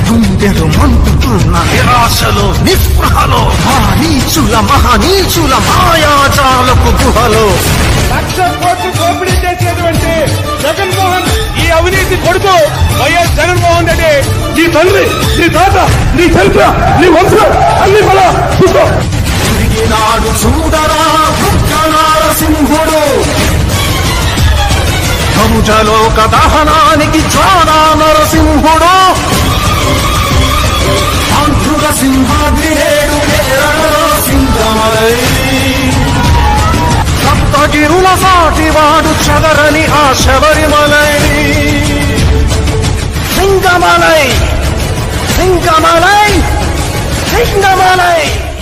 గుండెలు మంటుతున్న నిరాశలో నిస్పృహలో మా నీచుల మహనీచుల మాయాజాలకు గుహలో లక్ష కోట్లు దోపిడీ చేసేటువంటి జగన్మోహన్ ఈ అవినీతి కొడుకు వైఎస్ జగన్మోహన్ రెడ్డి నీ తండ్రి నీ తాత నీ చరిత్ర నీ వంశం అన్ని బల చూసుకో తిరిగినాడు చూడరా సింహుడు కముజలోక దహనానికి జ్వాలా నరసింహుడు ఆంధ్రుల సింహాద్రి నేడు కేరళలో సింగమలై సప్తగిరుల సాటివాడు చదరని ఆ శబరిమలై సింగమలై సింగమలై సింగమలై